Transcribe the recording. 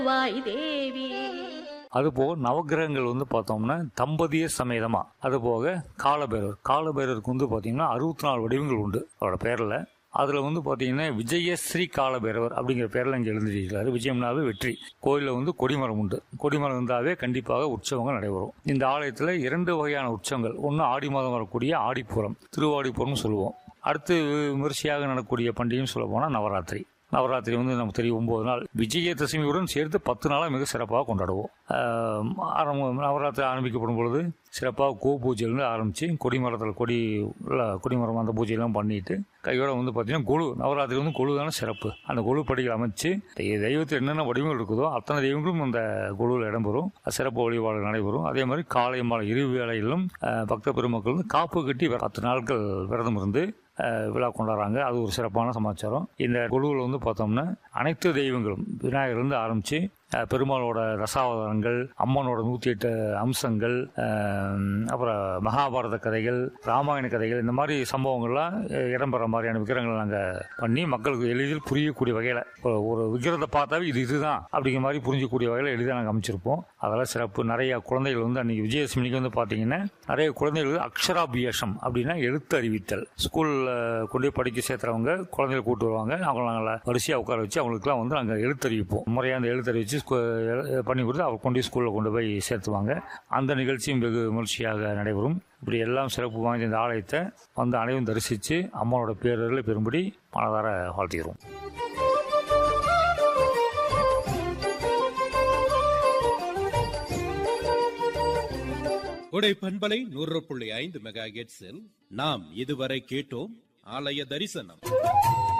வாய் தேவி அதுபோக நவக்கிரகங்கள் வந்து பார்த்தோம்னா தம்பதிய சமேதமா அதுபோக காலபைரவர் காலபைரவருக்கு வந்து பார்த்தீங்கன்னா அறுபத்தி நாலு வடிவங்கள் உண்டு அவரோட பேரில் அதில் வந்து பார்த்தீங்கன்னா விஜயஸ்ரீ காலபைரவர் அப்படிங்கிற பேரில் இங்கே எழுந்திருக்கிறாரு விஜயம்னாவே வெற்றி கோயிலில் வந்து கொடிமரம் உண்டு கொடிமரம் இருந்தாவே கண்டிப்பாக உற்சவங்கள் நடைபெறும் இந்த ஆலயத்தில் இரண்டு வகையான உற்சவங்கள் ஒன்று ஆடி மாதம் வரக்கூடிய ஆடிப்பூரம் திருவாடிப்பூரம்னு சொல்லுவோம் அடுத்து விமரிசையாக நடக்கக்கூடிய பண்டிகைன்னு சொல்ல போனால் நவராத்திரி நவராத்திரி வந்து நமக்கு தெரியும் ஒன்பது நாள் விஜயதசமியுடன் சேர்த்து பத்து நாளாக மிக சிறப்பாக கொண்டாடுவோம் ஆஹ் ஆரம்பம் நவராத்திரி ஆரம்பிக்கப்படும் பொழுது சிறப்பாக கோ பூஜையிலேருந்து ஆரம்பித்து கொடிமரத்தில் கொடி உள்ள கொடிமரம் அந்த பூஜையெல்லாம் பண்ணிட்டு கையோட வந்து பார்த்தீங்கன்னா கொழு நவராத்திரி வந்து கொழு தானே சிறப்பு அந்த கொழு படிகள் அமைச்சு தெய்வத்தில் என்னென்ன வடிவங்கள் இருக்குதோ அத்தனை தெய்வங்களும் அந்த குழுவில் இடம்பெறும் சிறப்பு வழிபாடு நடைபெறும் அதே மாதிரி காலை மாலை இரு வேளையிலும் ஆஹ் பக்த பெருமக்கள் வந்து காப்பு கட்டி பத்து நாட்கள் விரதம் இருந்து அஹ் விழா கொண்டாடுறாங்க அது ஒரு சிறப்பான சமாச்சாரம் இந்த குழுவில் வந்து பார்த்தோம்னா அனைத்து தெய்வங்களும் விநாயகர்லேருந்து ஆரம்பித்து பெருமாளோட ரசாவதாரங்கள் அம்மனோட நூற்றி எட்டு அம்சங்கள் அஹ் அப்புறம் மகாபாரத கதைகள் ராமாயண கதைகள் இந்த மாதிரி சம்பவங்கள்லாம் அஹ் இடம்பெற மாதிரியான விக்கிரகங்களை நாங்கள் பண்ணி மக்களுக்கு எளிதில் புரியக்கூடிய வகையில் ஒரு விக்கிரகத்தை பார்த்தாவே இது இதுதான் அப்படிங்கிற மாதிரி புரிஞ்சக்கூடிய வகையில் எளிதாக நாங்கள் அமைச்சிருப்போம் அதெல்லாம் சிறப்பு நிறைய குழந்தைகள் வந்து அன்னைக்கு விஜயதசமிக்கு வந்து பார்த்தீங்கன்னா நிறைய குழந்தைகள் அக்ஷராபியாசம் அப்படின்னா எழுத்து அறிவித்தல் ஸ்கூலில் கொண்டு போய் படிக்க சேர்த்துறவங்க குழந்தைகளை கூட்டு வருவாங்க அவங்கள நாங்கள் வரிசையாக உட்கார வச்சு அவங்களுக்குலாம் வந்து நாங்கள் எழுத்தறிவிப்போம் முறையாக அந்த எழுத்தறிவிச்சு ஸ்கூ- எ- பண்ணி கொடுத்து அவர் கொண்டு போய் ஸ்கூலில் கொண்டு போய் சேர்த்துவாங்க அந்த நிகழ்ச்சியும் வெகு விமர்சையாக நடைபெறும் இப்படி எல்லாம் சிறப்பு வாய்ந்த இந்த ஆலயத்தை வந்து அனைவரும் தரிசித்து அம்மாவோட பேரர்களை பெறும்படி மனதார வாழ்த்துகிறோம் உடை பண்பலை நூறு புள்ளி ஐந்து மெகா நாம் இதுவரை கேட்டோம் ஆலய தரிசனம்